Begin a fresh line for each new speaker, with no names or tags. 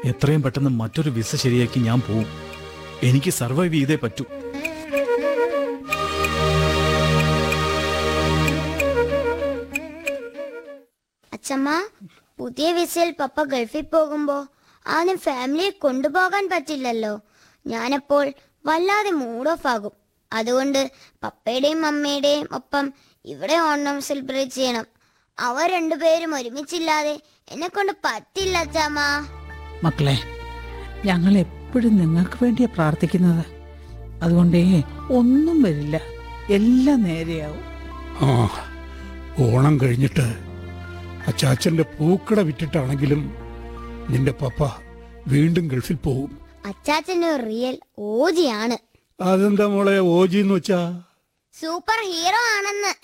എത്രയും പെട്ടെന്ന് മറ്റൊരു വിസ ശരിയാക്കി ഞാൻ പോവും എനിക്ക് സർവൈവ് ചെയ്തേ പറ്റൂ
അച്ഛമ്മ പുതിയ വിസയിൽ പപ്പ ഗൾഫിൽ പോകുമ്പോ ആദ്യം ഫാമിലിയെ കൊണ്ടുപോകാൻ പറ്റില്ലല്ലോ ഞാനപ്പോൾ വല്ലാതെ മൂഡ് ഓഫ് ആകും അതുകൊണ്ട് പപ്പയുടെയും അമ്മയുടെയും ഒപ്പം ഇവിടെ ഓണം സെലിബ്രേറ്റ് ചെയ്യണം അവർ രണ്ടുപേരും ഒരുമിച്ചില്ലാതെ എന്നെ കൊണ്ട് പറ്റില്ല അച്ഛമ്മ
മക്കളെ ഞങ്ങൾ എപ്പോഴും നിങ്ങൾക്ക് വേണ്ടിയാ പ്രാർത്ഥിക്കുന്നത് അതുകൊണ്ടേ ഒന്നും വരില്ല എല്ലാം നേരെയാവും
ആ ഓണം കഴിഞ്ഞിട്ട് അച്ചാച്ചന്റെ പൂക്കട വിറ്റിട്ടാണെങ്കിലും നിന്റെ പപ്പ വീണ്ടും ഗൾഫിൽ പോകും
അച്ചാച്ചന്റെ ഒരു റിയൽ ഓജിയാണ്
അതെന്താ മോളെ ഓജി എന്ന് വെച്ചാ
സൂപ്പർ ഹീറോ ആണെന്ന്